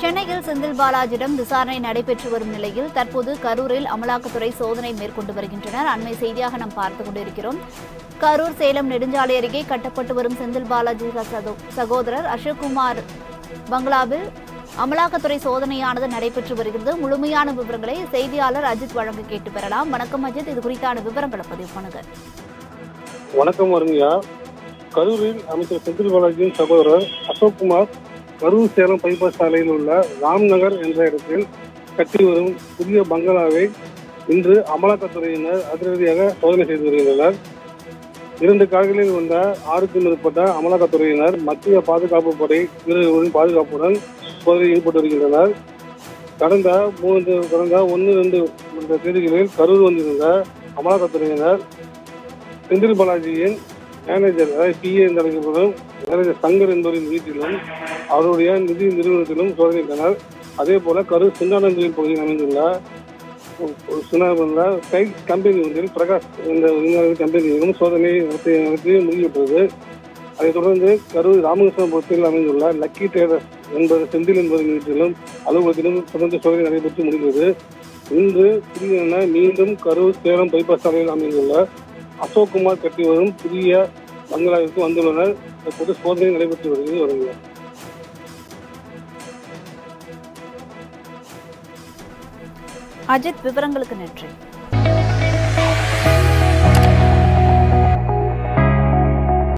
சென்னையில் செந்தில் பாலாஜிடம் விசாரணை நடைபெற்று வரும் நிலையில் தற்போது கரூரில் அமலாக்கத்துறை சோதனை மேற்கொண்டு வருகின்றனர் அண்மை செய்தியாக நாம் பார்த்துக் கொண்டிருக்கிறோம் கரூர் சேலம் நெடுஞ்சாலை அருகே கட்டப்பட்டு வரும் செந்தில் பாலாஜி சகோ- சகோதரர் அசோக்குமார் பங்களாவில் அமலாக்கத்துறை சோதனையானது நடைபெற்று வருகிறது முழுமையான விவரங்களை செய்தியாளர் அஜித் வழங்க கேட்டு பெறலாம் வணக்கம் அஜித் இது குறித்தான விவரங்களை பதிவு பண்ணுங்க வணக்கம் வருங்கய்யா கரூரில் அமைச்சர் செந்தில் பாலாஜியின் சகோதரர் அசோக்குமார் கரூர் சேலம் பைபாஸ் சாலையில் உள்ள ராம்நகர் என்ற இடத்தில் கட்டி வரும் புதிய பங்களாவை இன்று அமலாக்கத்துறையினர் அதிரடியாக சோதனை செய்து வருகின்றனர் இரண்டு கார்களில் வந்த ஆறுக்கும் மேற்பட்ட அமலாக்கத்துறையினர் மத்திய பாதுகாப்பு படை வீரர்களின் பாதுகாப்புடன் சோதனையில் ஈடுபட்டு வருகின்றனர் கடந்த மூன்று கடந்த ஒன்று ரெண்டு என்ற தேதிகளில் கரூர் வந்திருந்த அமலாக்கத்துறையினர் செந்தில் பாலாஜியின் மேனேஜர் அதாவது பிஏ என்று அழைக்கப்படும் மேனேஜர் சங்கர் என்பவரின் வீட்டிலும் அவருடைய நிதி நிறுவனத்திலும் சோதனையிட்டனர் அதே போல கரூர் சிந்தானந்தூர் பகுதியில் அமைந்துள்ள சுனாபுள்ள டைல்ஸ் கம்பெனி ஒன்றில் பிரகாஷ் என்ற விஞ்ஞானி கம்பெனியிலும் சோதனை நடத்தி நடத்தி முடிவுற்றது அதைத் தொடர்ந்து கரூர் ராமகிருஷ்ணபுரத்தில் அமைந்துள்ள லக்கி டேடர்ஸ் என்பது செந்தில் என்பவரின் வீட்டிலும் அலுவலகத்திலும் தொடர்ந்து சோதனை நடைபெற்று முடிகிறது இன்று திடீரென மீண்டும் கரூர் சேலம் பைபாஸ் சாலையில் அமைந்துள்ள அசோக்குமார் கட்டி வரும் புதிய பங்களாவிற்கு வந்துள்ளனர் தற்போது சோதனை நடைபெற்று வருகிறது வருகிறார் அஜித் விவரங்களுக்கு நன்றி